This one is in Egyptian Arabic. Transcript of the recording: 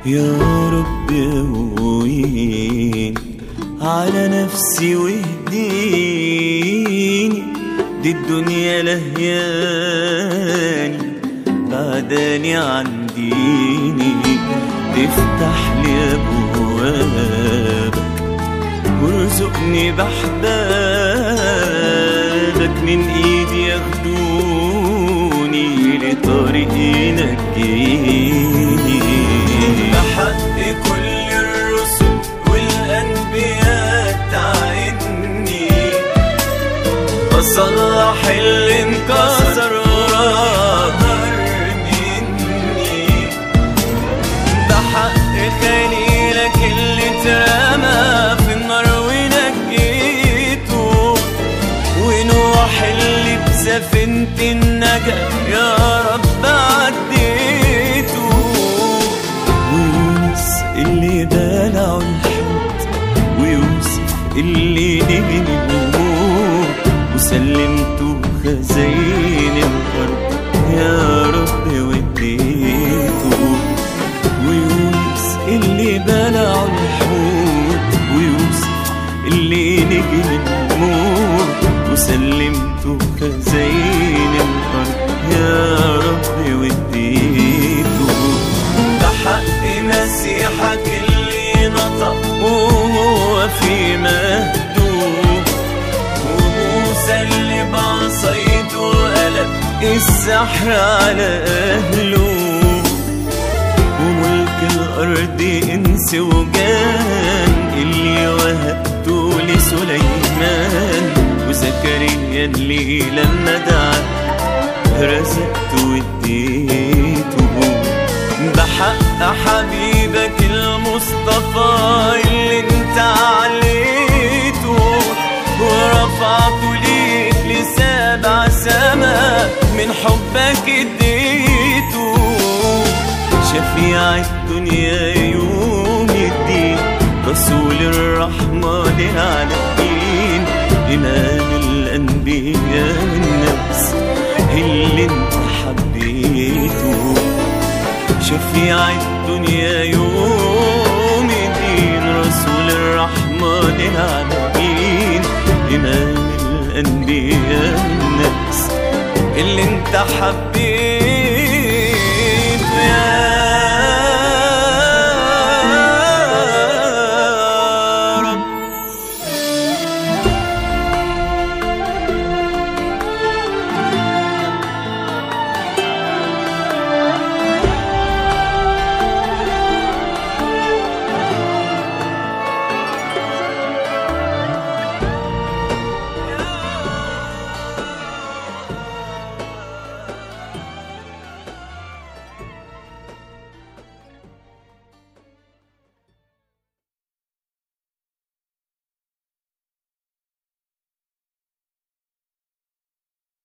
يا رب قويني على نفسي واهديني دي الدنيا لهياني بعداني عن ديني تفتح لي ابوابك وارزقني بحبابك من ايدي ياخدوني لطريق ينجيني بحق كل الرسل والانبياء تعيني بصلح اللي انكسر وراهر مني بحق خليلك اللي اترمى في النار ونجيته ونوح اللي بسفينة النجاة يا رب عديته ويونس اللي بلعوا الحوت ويوسف اللي نجي من الموت وسلمته خزين الأرض يا رب وديته ويونس اللي بلعوا الحوت ويوسف اللي نجي من الموت وسلمته خزين الأرض يا رب وديته بحق مسيحك اللي نطق وهو في مهدوه وموسى اللي بعصيته قلب السحر على أهله وملك الأرض إنس وجان اللي وهبته لسليمان وزكريا اللي لما دعا رزقت واديته بحق حبيبك المصطفى اللي انت عليته ورفعته ليك لسبع سما من حبك اديته شفيع الدنيا يوم الدين رسول الرحمة للعالمين إمام الأنبياء والناس اللي انت حبيته شفيع الدنيا يوم الدين رسول الرحمة للعالمين إمام الأنبياء والناس اللي انت حبيته